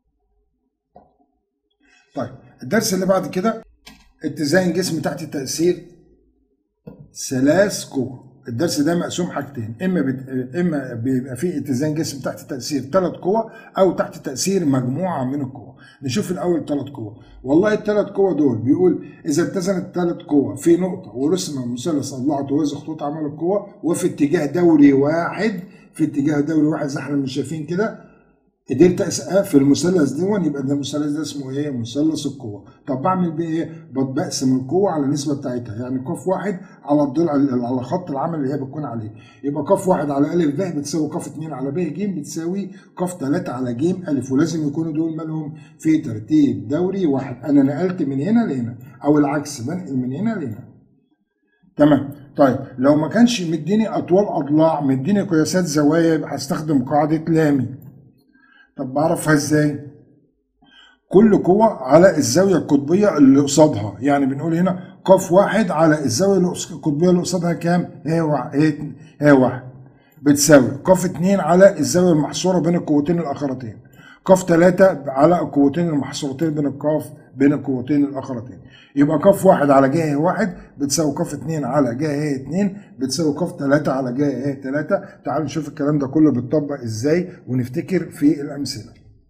طيب الدرس اللي بعد كده اتزان جسم تحت تأثير ثلاث قوى الدرس ده مقسوم حاجتين اما بت... اما بيبقى فيه اتزان جسم تحت تاثير ثلاث قوى او تحت تاثير مجموعه من القوى نشوف الاول ثلاث قوى والله الثلاث قوى دول بيقول اذا اتزنت ثلاث قوى في نقطه ورسم مثلث اضلاع توازي خطوط عمل القوى وفي اتجاه دوري واحد في اتجاه دوري واحد زي احنا مش شايفين كده قدرت اقفل المثلث دون يبقى ده المثلث ده اسمه ايه؟ مثلث القوه. طب بعمل بيه ايه؟ بقسم القوه على النسبه بتاعتها، يعني قاف واحد على الضلع على خط العمل اللي هي بتكون عليه. يبقى قاف واحد على الف ب بتساوي قاف اثنين على ب ج بتساوي قاف ثلاثه على ج الف ولازم يكونوا دول مالهم في ترتيب دوري واحد. انا نقلت من هنا لهنا او العكس بنقل من هنا لهنا. تمام طيب لو ما كانش مديني اطوال اضلاع مديني قياسات زوايا يبقى هستخدم قاعده لامي. طب بعرفها ازاي؟ كل قوة على الزاوية القطبية اللي قصادها، يعني بنقول هنا قاف واحد على الزاوية القطبية اللي قصادها كام؟ هي واحد هي, هي واحد بتساوي قاف اتنين على الزاوية المحصورة بين القوتين الآخرتين. قاف ثلاثة على القوتين المحصورتين بين القاف بين القوتين الآخرتين. يبقى قاف واحد على جهة واحد بتساوي قاف اتنين على جهة اتنين بتساوي قاف ثلاثة على جهة ثلاثة. تعالوا نشوف الكلام ده كله بيتطبق ازاي ونفتكر في الأمثلة.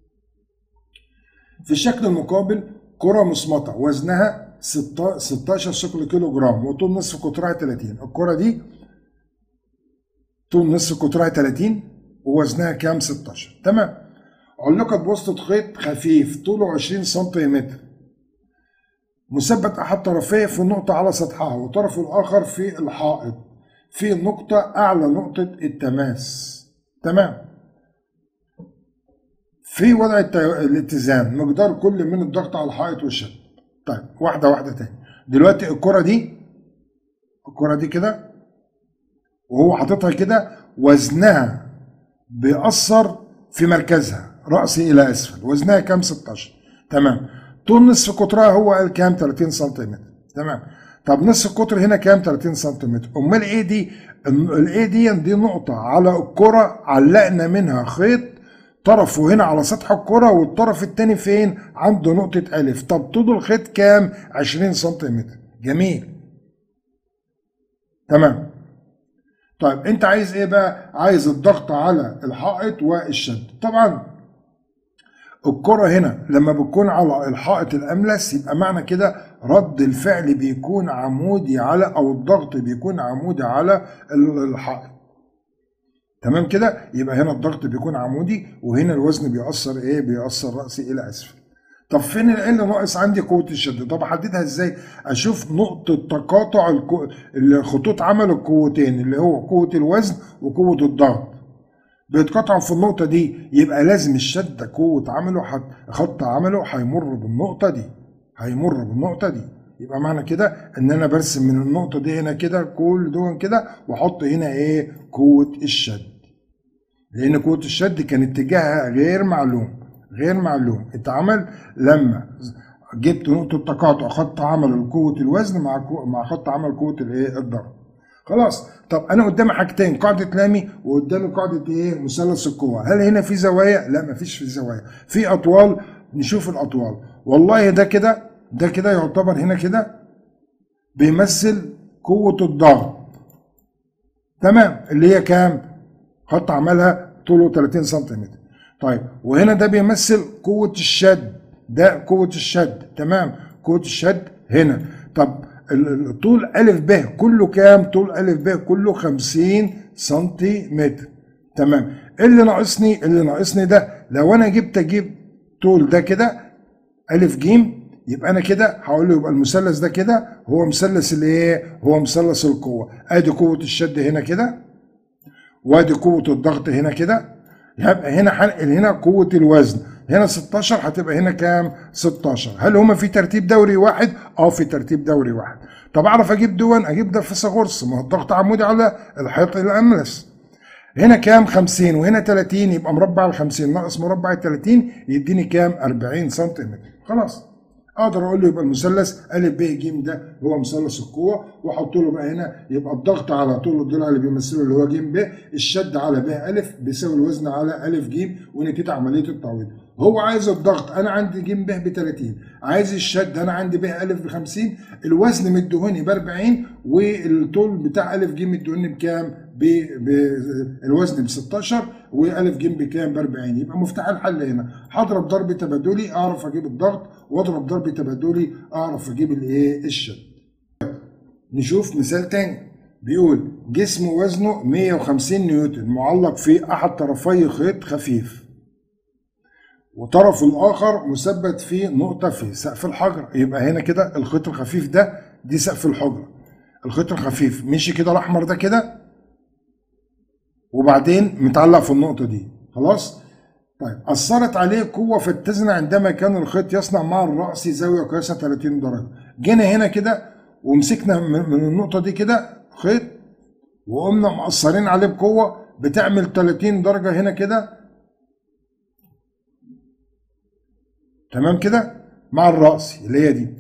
في الشكل المقابل كرة مصمتة وزنها 16 ثقل كيلو جرام وطول نصف قطرها 30 الكرة دي طول نصف قطرها 30 ووزنها كام 16 تمام علقت بوسطة خيط خفيف طوله 20 سنتيمتر مثبت أحد طرفيه في نقطة على سطحها وطرفه الآخر في الحائط في نقطة أعلى نقطة التماس تمام في وضع الاتزان مقدار كل من الضغط على الحائط والشد طيب واحدة واحدة تاني دلوقتي الكرة دي الكرة دي كده وهو حاططها كده وزنها بيأثر في مركزها رأسي إلى أسفل وزنها كام 16 تمام طول نصف قطرها هو قال كام 30 سنتيمتر تمام طب نصف القطر هنا كام 30 سنتيمتر امال ايه دي الايه دي دي نقطة على الكرة علقنا منها خيط طرفه هنا على سطح الكرة والطرف التاني فين عنده نقطة ألف طب طول الخيط كام 20 سنتيمتر جميل تمام طيب انت عايز ايه بقى عايز الضغط على الحائط والشد طبعا الكرة هنا لما بتكون على الحائط الأملس يبقى معنى كده رد الفعل بيكون عمودي على أو الضغط بيكون عمودي على الحائط تمام كده يبقى هنا الضغط بيكون عمودي وهنا الوزن بيأثر ايه بيأثر رأسي إلى أسفل طب فين ال ناقص عندي قوة الشد طب أحددها ازاي أشوف نقطة تقاطع الخطوط عمل القوتين اللي هو قوة الوزن وقوة الضغط بيتقطعوا في النقطة دي يبقى لازم الشدة قوة عمله حت... خط عمله هيمر بالنقطة دي هيمر بالنقطة دي يبقى معنى كده ان انا برسم من النقطة دي هنا كده كل دول كده واحط هنا ايه قوة الشد لان قوة الشد كان اتجاهها غير معلوم غير معلوم اتعمل لما جبت نقطة تقاطع خط عمل قوة الوزن مع كو... مع خط عمل قوة الايه الضغط خلاص طب انا قدامي حاجتين قاعده لامي وقدامي قاعده ايه مثلث القوه هل هنا في زوايا لا مفيش في زوايا في اطوال نشوف الاطوال والله ده كده ده كده يعتبر هنا كده بيمثل قوة الضغط تمام اللي هي كام؟ خط عملها طوله 30 سنتيمتر طيب وهنا ده بيمثل قوة الشد ده قوة الشد تمام قوة الشد هنا طب ال- ال- طول ألف ب كله كام؟ طول ألف ب كله 50 سنتيمتر تمام إيه اللي ناقصني اللي ناقصني ده لو انا جبت اجيب طول ده كده ألف جيم يبقى انا كده هقول له يبقى المثلث ده كده هو مثلث الايه؟ هو مثلث القوة ادي قوة الشد هنا كده وادي قوة الضغط هنا كده يبقى هنا هنقل هنا قوة الوزن هنا 16 هتبقى هنا كام 16 هل هما في ترتيب دوري واحد اه في ترتيب دوري واحد طب اعرف اجيب دون اجيب ده فيثاغورس ما هو الضغط عمودي على الحيط الاملس هنا كام 50 وهنا 30 يبقى مربع ال 50 ناقص مربع ال 30 يديني كام 40 سنتيمتر خلاص اقدر اقول له يبقى المثلث ا ب ج ده هو مثلث القوه واحط له بقى هنا يبقى الضغط على طول الضلع اللي بيمثله اللي هو ج ب الشد على ب ا بيساوي الوزن على ا ج ونتيجه عمليه التعويض هو عايز الضغط انا عندي ج ب ب 30 عايز الشد انا عندي ب ا ب 50 الوزن مديهوني ب 40 والطول بتاع ا ج مديهوني بكام؟ بالوزن ب 16 والف ج بكام؟ ب 40 يبقى مفتاح الحل هنا هضرب ضرب تبادلي اعرف اجيب الضغط واضرب ضرب تبادلي اعرف اجيب الايه؟ الشد. نشوف مثال تاني بيقول جسم وزنه 150 نيوتن معلق في احد طرفي خيط خفيف وطرفه الاخر مثبت في نقطه في سقف الحجره يبقى هنا كده الخيط الخفيف ده دي سقف الحجره الخيط الخفيف مشي كده الاحمر ده كده وبعدين متعلق في النقطه دي خلاص طيب اثرت عليه قوه فاتزن عندما كان الخيط يصنع مع الراس زاويه قياسها 30 درجه جينا هنا كده ومسكنا من النقطه دي كده خيط وقمنا مقصرين عليه بقوه بتعمل 30 درجه هنا كده تمام كده مع الراس اللي هي دي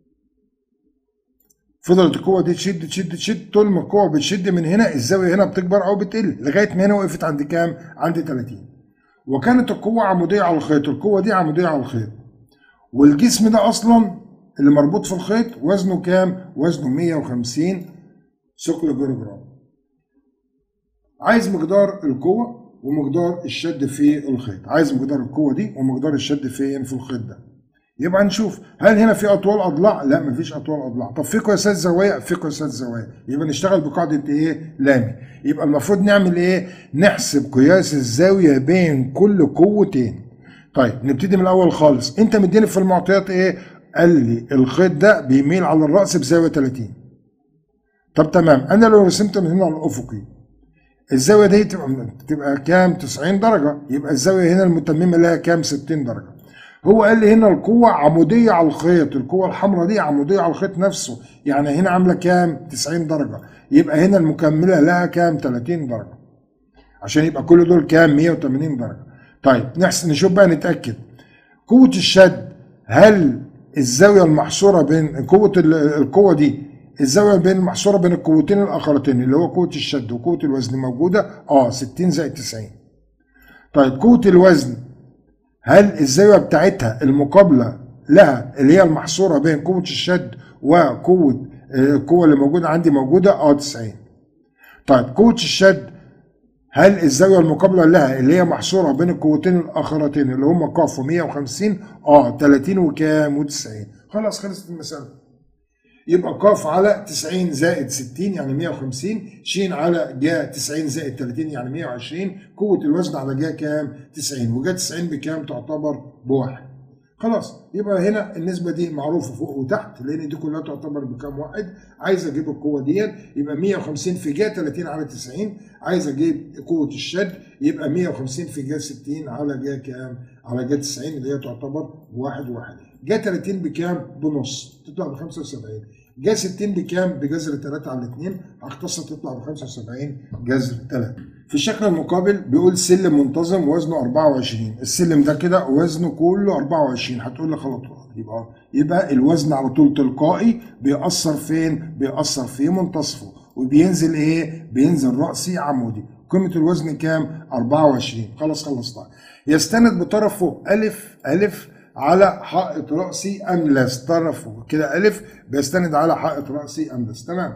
فضلت القوه دي تشد تشد تشد طول ما القوه بتشد من هنا الزاويه هنا بتكبر او بتقل لغايه ما هنا وقفت عند كام عند 30 وكانت القوه عموديه على الخيط القوه دي عموديه على الخيط والجسم ده اصلا اللي مربوط في الخيط وزنه كام وزنه 150 ثقل جرام عايز مقدار القوه ومقدار الشد في الخيط عايز مقدار القوه دي ومقدار الشد فين في الخيط ده يبقى نشوف هل هنا في اطوال اضلاع لا مفيش اطوال اضلاع طب في قياسات زوايا في قياسات زوايا يبقى نشتغل بقاعده ايه لامي يبقى المفروض نعمل ايه نحسب قياس الزاويه بين كل قوتين طيب نبتدي من الاول خالص انت مديني في المعطيات ايه قال لي الخيط ده بيميل على الراس بزاويه 30 طب تمام انا لو رسمت من هنا على الافقي الزاويه دي تبقى تبقى كام 90 درجه يبقى الزاويه هنا المتممه لها كام 60 درجه هو قال لي هنا القوة عمودية على الخيط القوة الحمراء دي عمودية على الخيط نفسه يعني هنا عاملة كام 90 درجة يبقى هنا المكملة لها كام 30 درجة عشان يبقى كل دول كام 180 درجة طيب نحسن نشوف بقى نتأكد قوة الشد هل الزاوية المحصورة بين قوة القوة دي الزاوية بين المحصورة بين القوتين الآخرتين اللي هو قوة الشد وقوة الوزن موجودة اه 60 زائد 90 طيب قوة الوزن هل الزاويه بتاعتها المقابله لها اللي هي المحصوره بين قوه الشد وقوه القوه اللي موجوده عندي موجوده اه 90 طيب قوه الشد هل الزاويه المقابله لها اللي هي محصوره بين القوتين الاخرتين اللي هم ق و150 اه 30 وكام و90 خلاص خلصت المساله يبقى ق على 90 زائد 60 يعني 150 ش على جا 90 زائد 30 يعني 120 قوة الوزن على جا كام 90 وجا 90 بكام تعتبر بواحد خلاص يبقى هنا النسبة دي معروفة فوق وتحت لأن دي كلها تعتبر بكام واحد عايز أجيب القوة دي يبقى 150 في جا 30 على 90 عايز أجيب قوة الشد يبقى 150 في جا 60 على جا كام على جا 90 اللي هي تعتبر واحد واحد جا 30 بكام بنص تطلع ب 75 جا 60 بكام بجذر 3 على 2 هختصر تطلع ب 75 جذر 3 في الشكل المقابل بيقول سلم منتظم وزنه 24 السلم ده كده وزنه كله 24 هتقول لي خلاص يبقى يبقى الوزن على طول تلقائي بيأثر فين بيأثر في منتصفه وبينزل ايه بينزل رأسي عمودي قيمة الوزن كام 24 خلاص خلصتها يستند بطرفه ألف ألف على حائط رأسي أملس طرفه كده ألف بيستند على حائط رأسي أملس تمام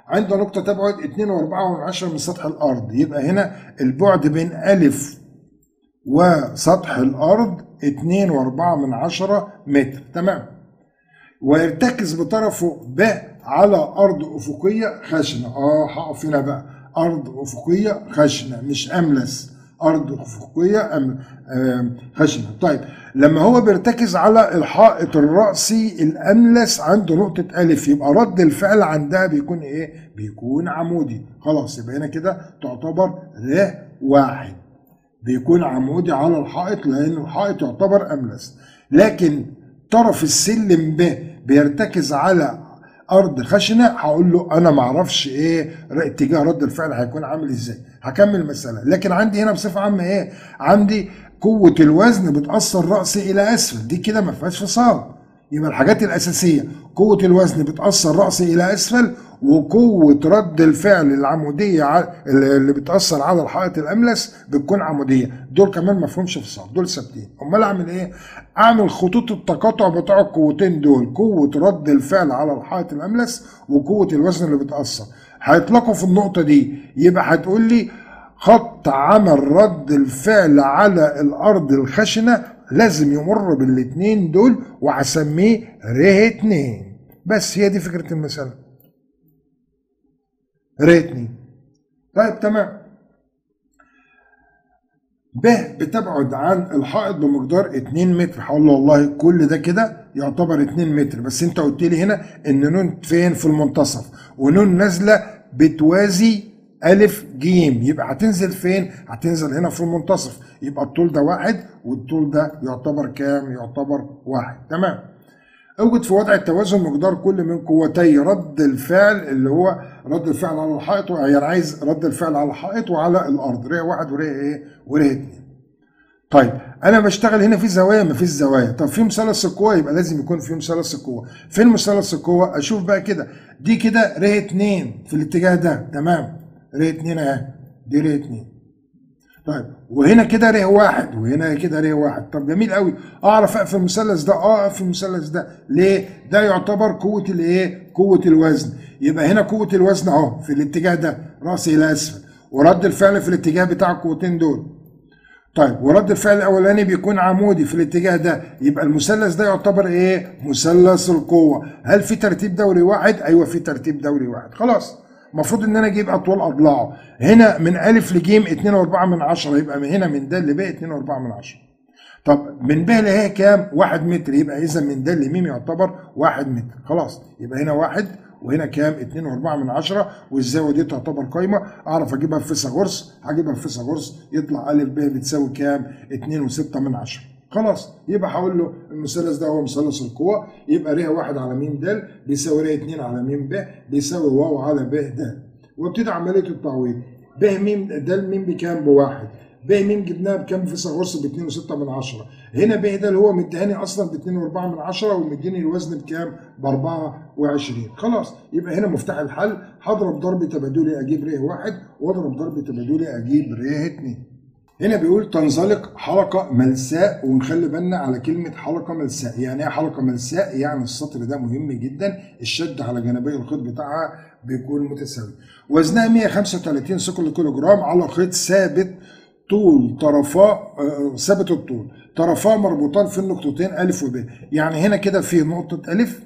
عند نقطة تبعد 2.4 من سطح الأرض يبقى هنا البعد بين ألف وسطح الأرض 2.4 من عشرة متر تمام ويرتكز بطرفه ب على أرض أفقية خشنة اه هقف هنا بقى أرض أفقية خشنة مش أملس أرض أفقية أم آم، خشنة طيب لما هو بيرتكز على الحائط الرأسي الأملس عند نقطة ألف يبقى رد الفعل عندها بيكون إيه؟ بيكون عمودي خلاص يبقى هنا كده تعتبر ر واحد بيكون عمودي على الحائط لأن الحائط يعتبر أملس لكن طرف السلم ب بيرتكز على ارض خشنه هقول له انا ما اعرفش ايه ر- اتجاه رد الفعل هيكون عامل ازاي هكمل المساله لكن عندي هنا بصفه عامه ايه عندي قوه الوزن بتاثر راسي الى اسفل دي كده ما فيهاش فصال يبقى الحاجات الاساسيه قوه الوزن بتاثر راسي الى اسفل وقوه رد الفعل العموديه ع- اللي بتاثر على الحائط الاملس بتكون عموديه دول كمان ما فيهمش فصال دول ثابتين امال اعمل ايه اعمل خطوط التقاطع بتاع القوتين دول قوه رد الفعل على الحائط الاملس وقوه الوزن اللي بتاثر هيطلقوا في النقطه دي يبقى هتقول لي خط عمل رد الفعل على الارض الخشنه لازم يمر بالاتنين دول وهسميه ر اتنين بس هي دي فكره المساله ر اتنين طيب تمام ب بتبعد عن الحائط بمقدار 2 متر هقول له والله كل ده كده يعتبر 2 متر بس انت قلت لي هنا ان نون فين في المنتصف ونون نازله بتوازي الف جيم يبقى هتنزل فين هتنزل هنا في المنتصف يبقى الطول ده واحد والطول ده يعتبر كام يعتبر واحد تمام اوجد في وضع التوازن مقدار كل من قوتي رد الفعل اللي هو رد الفعل على الحائط يعني عايز رد الفعل على الحائط وعلى الارض ريه واحد وريه ايه وريه اتنين طيب انا بشتغل هنا في زوايا ما فيش زوايا طب في مثلث القوه يبقى لازم يكون في مثلث القوه فين مثلث القوه اشوف بقى كده دي كده ريه اتنين في الاتجاه ده تمام ريه اتنين اهي دي ريه اتنين طيب وهنا كده ر واحد وهنا كده ر واحد طب جميل قوي اعرف اقفل المثلث ده اه اقفل المثلث ده ليه ده يعتبر قوه الايه قوه الوزن يبقى هنا قوه الوزن اهو في الاتجاه ده راسي الى اسفل ورد الفعل في الاتجاه بتاع القوتين دول طيب ورد الفعل الاولاني بيكون عمودي في الاتجاه ده يبقى المثلث ده يعتبر ايه مثلث القوه هل في ترتيب دوري واحد ايوه في ترتيب دوري واحد خلاص المفروض ان انا اجيب اطوال اضلاعه هنا من الف لجيم 2.4 من عشرة يبقى من هنا من د لب 2.4 من عشرة طب من ب لهي كام؟ واحد متر يبقى اذا من د لميم يعتبر واحد متر خلاص يبقى هنا واحد وهنا كام؟ 2.4 من عشرة والزاويه دي تعتبر قايمه اعرف اجيبها في فيثاغورس هجيبها في فيثاغورس يطلع ا ب بتساوي كام؟ 2.6 من عشرة خلاص يبقى هقول له المثلث ده هو مثلث القوة يبقى ر واحد على م د بيساوي ر اتنين على م ب بيساوي واو على ب د وابتدي عملية التعويض ب م د م بكام بواحد ب م جبناها بكام في فيثاغورس ب 2.6 من عشرة هنا ب ده اللي هو مديهاني اصلا ب 2.4 من عشرة ومديني الوزن بكام ب 24 خلاص يبقى هنا مفتاح الحل هضرب ضرب تبادلي اجيب ر واحد واضرب ضرب تبادلي اجيب ر اتنين هنا بيقول تنزلق حلقة ملساء ونخلي بالنا على كلمة حلقة ملساء يعني ايه حلقة ملساء يعني السطر ده مهم جدا الشد على جانبي الخيط بتاعها بيكون متساوي وزنها 135 ثقل كيلو جرام على خيط ثابت طول طرفاه آه، ثابت الطول طرفاه مربوطان في النقطتين ألف وب يعني هنا كده في نقطة ألف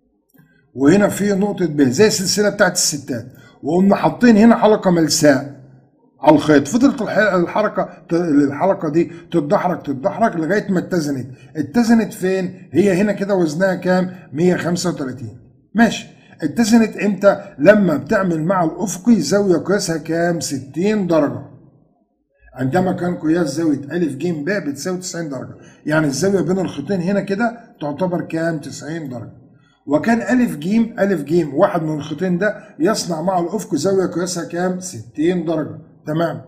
وهنا في نقطة ب زي السلسلة بتاعت الستات وقمنا حاطين هنا حلقة ملساء على الخيط فضلت الح- الحركه ت- الحلقه دي تتدحرج تتدحرج لغايه ما اتزنت اتزنت فين هي هنا كده وزنها كام 135 ماشي اتزنت امتى لما بتعمل مع الافقي زاويه قياسها كام 60 درجه عندما كان قياس زاويه ا ج ب بتساوي 90 درجه يعني الزاويه بين الخطين هنا كده تعتبر كام 90 درجه وكان ا ج ا ج واحد من الخطين ده يصنع مع الافق زاويه قياسها كام 60 درجه تمام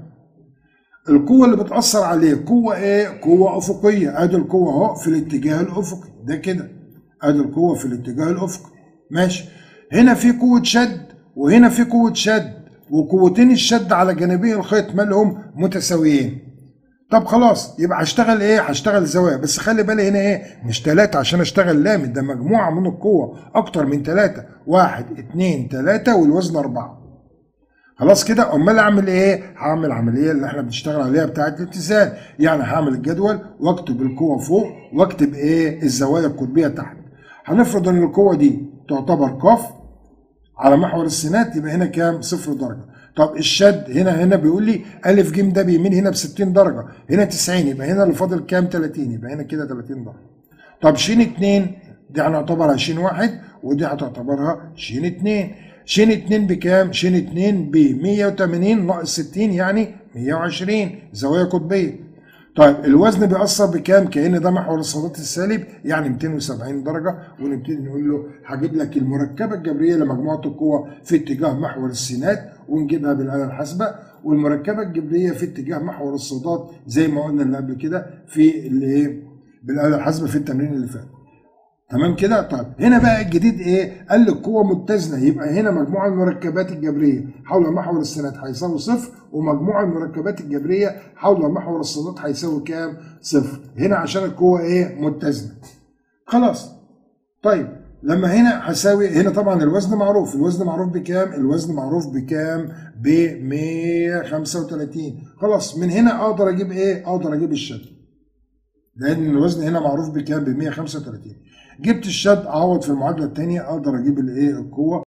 القوه اللي بتاثر عليه قوه ايه قوه افقيه ادي القوه اهو في الاتجاه الافقي ده كده ادي القوه في الاتجاه الافقي ماشي هنا في قوه شد وهنا في قوه شد وقوتين الشد على جانبي الخيط مالهم متساويين طب خلاص يبقى هشتغل ايه هشتغل زوايا بس خلي بالي هنا ايه مش ثلاثة عشان اشتغل لامد ده مجموعة من القوة اكتر من ثلاثة واحد اتنين ثلاثة والوزن اربعة خلاص كده امال اعمل ايه هعمل عمليه اللي احنا بنشتغل عليها بتاعه الاتزان يعني هعمل الجدول واكتب القوه فوق واكتب ايه الزوايا القطبيه تحت هنفرض ان القوه دي تعتبر قاف على محور السينات يبقى هنا كام صفر درجه طب الشد هنا هنا بيقول لي الف ج ده بيمين هنا ب 60 درجه هنا 90 يبقى هنا اللي فاضل كام 30 يبقى هنا كده 30 درجه طب ش 2 دي هنعتبرها ش 1 ودي هتعتبرها ش 2 ش 2 بكام؟ ش 2 ب 180 ناقص 60 يعني 120 زوايا قطبيه. طيب الوزن بيأثر بكام؟ كأن ده محور الصادات السالب يعني 270 درجة ونبتدي نقول له هجيب لك المركبة الجبرية لمجموعة القوى في اتجاه محور السينات ونجيبها بالآلة الحاسبة والمركبة الجبرية في اتجاه محور الصادات زي ما قلنا اللي قبل كده في الايه؟ بالآلة الحاسبة في التمرين اللي فات. تمام كده طيب هنا بقى الجديد ايه قال لي القوه متزنه يبقى هنا مجموع المركبات الجبريه حول محور السنات هيساوي صفر ومجموع المركبات الجبريه حول محور الصادات هيساوي كام صفر هنا عشان القوه ايه متزنه خلاص طيب لما هنا هساوي هنا طبعا الوزن معروف الوزن معروف بكام الوزن معروف بكام ب 135 خلاص من هنا اقدر اجيب ايه اقدر اجيب الشد لان الوزن هنا معروف بكام ب 135 جبت الشد اعوض في المعادله الثانيه اقدر اجيب الايه القوه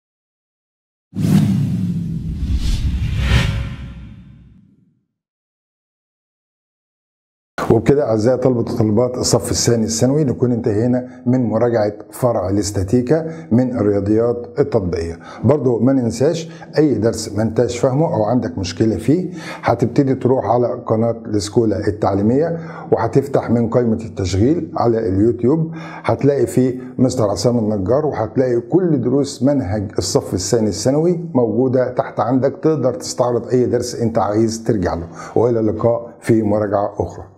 وبكده اعزائي طلبه وطالبات الصف الثاني الثانوي نكون انتهينا من مراجعه فرع الاستاتيكا من الرياضيات التطبيقيه برضو ما ننساش اي درس ما انتش فاهمه او عندك مشكله فيه هتبتدي تروح على قناه السكولا التعليميه وهتفتح من قائمه التشغيل على اليوتيوب هتلاقي فيه مستر عصام النجار وهتلاقي كل دروس منهج الصف الثاني الثانوي موجوده تحت عندك تقدر تستعرض اي درس انت عايز ترجع له والى اللقاء في مراجعه اخرى